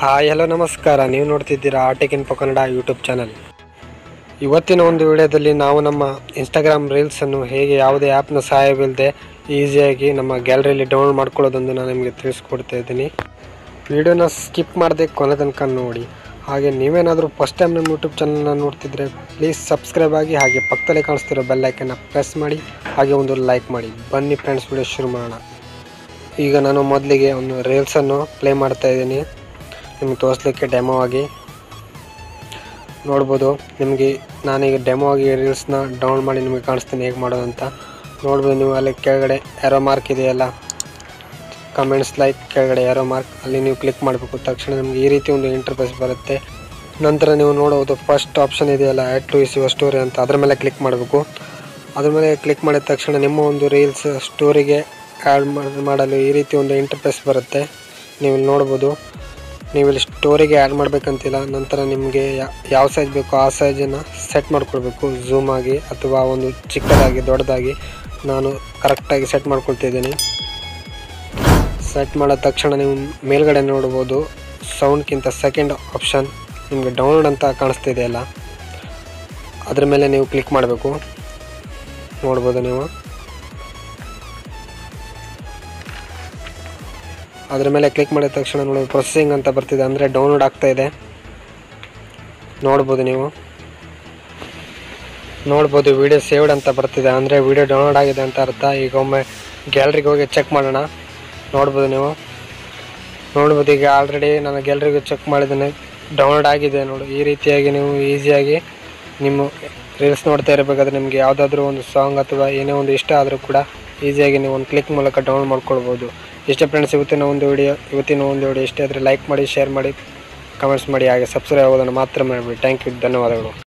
hi hello ನಮಸ್ಕಾರ ನೀವು ನೋಡ್ತಿದ್ದೀರಾ Atech info Kannada YouTube channel ಇವತ್ತಿನ ಒಂದು ವಿಡಿಯೋದಲ್ಲಿ ನಾವು ನಮ್ಮ ಇನ್ಸ್ಟಾಗ್ರಾಮ್ ರೀಲ್ಸನ್ನು ಹೇಗೆ ಯಾವುದೇ ಆ್ಯಪ್ನ ಸಹಾಯವಿಲ್ಲದೆ ಈಸಿಯಾಗಿ ನಮ್ಮ ಗ್ಯಾಲರಿಯಲ್ಲಿ ಡೌನ್ಲೋಡ್ ಮಾಡ್ಕೊಳ್ಳೋದೊಂದು ನಾನು ನಿಮಗೆ ತಿಳಿಸ್ಕೊಡ್ತಾ ಇದ್ದೀನಿ ವಿಡಿಯೋನ ಸ್ಕಿಪ್ ಮಾಡದೆ ಕೊನೆ ತನಕ ನೋಡಿ ಹಾಗೆ ನೀವೇನಾದರೂ ಫಸ್ಟ್ ಟೈಮ್ ನಮ್ಮ ಯೂಟ್ಯೂಬ್ ಚಾನಲ್ನ ನೋಡ್ತಿದ್ರೆ ಪ್ಲೀಸ್ ಸಬ್ಸ್ಕ್ರೈಬ್ ಆಗಿ ಹಾಗೆ ಪಕ್ಕದಲ್ಲೇ ಕಾಣಿಸ್ತಿರೋ ಬೆಲ್ಲೈಕನ್ನ ಪ್ರೆಸ್ ಮಾಡಿ ಹಾಗೆ ಒಂದು ಲೈಕ್ ಮಾಡಿ ಬನ್ನಿ ಫ್ರೆಂಡ್ಸ್ ವಿಡಿಯೋ ಶುರು ಮಾಡೋಣ ಈಗ ನಾನು ಮೊದಲಿಗೆ ಒಂದು ರೀಲ್ಸನ್ನು ಪ್ಲೇ ಮಾಡ್ತಾ ಇದ್ದೀನಿ ನಿಮಗೆ ತೋರಿಸ್ಲಿಕ್ಕೆ ಡೆಮೋ ಆಗಿ ನೋಡ್ಬೋದು ನಿಮಗೆ ನಾನೀಗ ಡೆಮೋ ಆಗಿ ರೀಲ್ಸ್ನ ಡೌನ್ಲೋಡ್ ಮಾಡಿ ನಿಮಗೆ ಕಾಣಿಸ್ತೀನಿ ಹೇಗೆ ಮಾಡೋದಂತ ನೋಡ್ಬೋದು ನೀವು ಅಲ್ಲಿ ಕೆಳಗಡೆ ಎರೋ ಮಾರ್ಕ್ ಇದೆಯಲ್ಲ ಕಮೆಂಟ್ಸ್ ಲೈಕ್ ಕೆಳಗಡೆ ಎರೋ ಮಾರ್ಕ್ ಅಲ್ಲಿ ನೀವು ಕ್ಲಿಕ್ ಮಾಡಬೇಕು ತಕ್ಷಣ ನಿಮಗೆ ಈ ರೀತಿ ಒಂದು ಇಂಟರ್ಫೇಸ್ ಬರುತ್ತೆ ನಂತರ ನೀವು ನೋಡಬಹುದು ಫಸ್ಟ್ ಆಪ್ಷನ್ ಇದೆಯಲ್ಲ add to is your story ಅಂತ ಅದ್ರ ಮೇಲೆ ಕ್ಲಿಕ್ ಮಾಡಬೇಕು ಅದ್ರ ಮೇಲೆ ಕ್ಲಿಕ್ ಮಾಡಿದ ತಕ್ಷಣ ನಿಮ್ಮ ಒಂದು ರೀಲ್ಸ್ ಸ್ಟೋರಿಗೆ ಆ್ಯಡ್ ಮಾಡಲು ಈ ರೀತಿ ಒಂದು ಇಂಟರ್ಫೇಸ್ ಬರುತ್ತೆ ನೀವು ಇಲ್ಲಿ ನೋಡ್ಬೋದು ನೀವು ಇಲ್ಲಿ ಸ್ಟೋರಿಗೆ ಆ್ಯಡ್ ಮಾಡಬೇಕಂತಿಲ್ಲ ನಂತರ ನಿಮಗೆ ಯಾವ ಸೈಜ್ ಬೇಕೋ ಆ ಸೈಜನ್ನು ಸೆಟ್ ಮಾಡ್ಕೊಳ್ಬೇಕು ಝೂಮ್ ಆಗಿ ಅಥವಾ ಒಂದು ಚಿಕ್ಕದಾಗಿ ದೊಡ್ಡದಾಗಿ ನಾನು ಕರೆಕ್ಟಾಗಿ ಸೆಟ್ ಮಾಡ್ಕೊಳ್ತಿದ್ದೀನಿ ಸೆಟ್ ಮಾಡಿದ ತಕ್ಷಣ ನೀವು ಮೇಲ್ಗಡೆ ನೋಡ್ಬೋದು ಸೌಂಡ್ಗಿಂತ ಸೆಕೆಂಡ್ ಆಪ್ಷನ್ ನಿಮಗೆ ಡೌನ್ಲೋಡ್ ಅಂತ ಕಾಣಿಸ್ತಿದೆ ಅಲ್ಲ ಅದ್ರ ಮೇಲೆ ನೀವು ಕ್ಲಿಕ್ ಮಾಡಬೇಕು ನೋಡ್ಬೋದು ನೀವು ಅದ್ರ ಮೇಲೆ ಕ್ಲಿಕ್ ಮಾಡಿದ ತಕ್ಷಣ ನೋಡಿ ಪ್ರೊಸೆಸಿಂಗ್ ಅಂತ ಬರ್ತಿದೆ ಅಂದರೆ ಡೌನ್ಲೋಡ್ ಆಗ್ತಾ ಇದೆ ನೋಡ್ಬೋದು ನೀವು ನೋಡ್ಬೋದು ವಿಡಿಯೋ ಸೇವ್ಡ್ ಅಂತ ಬರ್ತಿದೆ ಅಂದರೆ ವಿಡಿಯೋ ಡೌನ್ಲೋಡ್ ಆಗಿದೆ ಅಂತ ಅರ್ಥ ಈಗ ಒಮ್ಮೆ ಗ್ಯಾಲರಿಗೆ ಹೋಗಿ ಚೆಕ್ ಮಾಡೋಣ ನೋಡ್ಬೋದು ನೀವು ನೋಡ್ಬೋದು ಈಗ ಆಲ್ರೆಡಿ ನಾನು ಗ್ಯಾಲರಿಗೆ ಚೆಕ್ ಮಾಡಿದ್ದೇನೆ ಡೌನ್ಲೋಡ್ ಆಗಿದೆ ನೋಡು ಈ ರೀತಿಯಾಗಿ ನೀವು ಈಸಿಯಾಗಿ ನಿಮ್ಮ ರೀಲ್ಸ್ ನೋಡ್ತಾ ಇರಬೇಕಾದ್ರೆ ನಿಮಗೆ ಯಾವುದಾದ್ರೂ ಒಂದು ಸಾಂಗ್ ಅಥವಾ ಏನೇ ಒಂದು ಇಷ್ಟ ಆದರೂ ಕೂಡ ಈಸಿಯಾಗಿ ನೀವು ಒಂದು ಕ್ಲಿಕ್ ಮೂಲಕ ಡೌನ್ಲೋಡ್ ಮಾಡ್ಕೊಳ್ಬೋದು ಇಷ್ಟ ಫ್ರೆಂಡ್ಸ್ ಇವತ್ತಿನ ಒಂದು ವಿಡಿಯೋ ಇವತ್ತಿನ ಒಂದು ವಿಡಿಯೋ ಇಷ್ಟ ಆದರೆ ಲೈಕ್ ಮಾಡಿ ಶೇರ್ ಮಾಡಿ ಕಮೆಂಟ್ಸ್ ಮಾಡಿ ಹಾಗೆ ಸಬ್ಸ್ಕ್ರೈಬ್ ಆಗೋದನ್ನು ಮಾತ್ರ ಮಾಡಬೇಡಿ ಥ್ಯಾಂಕ್ ಯು ಧನ್ಯವಾದಗಳು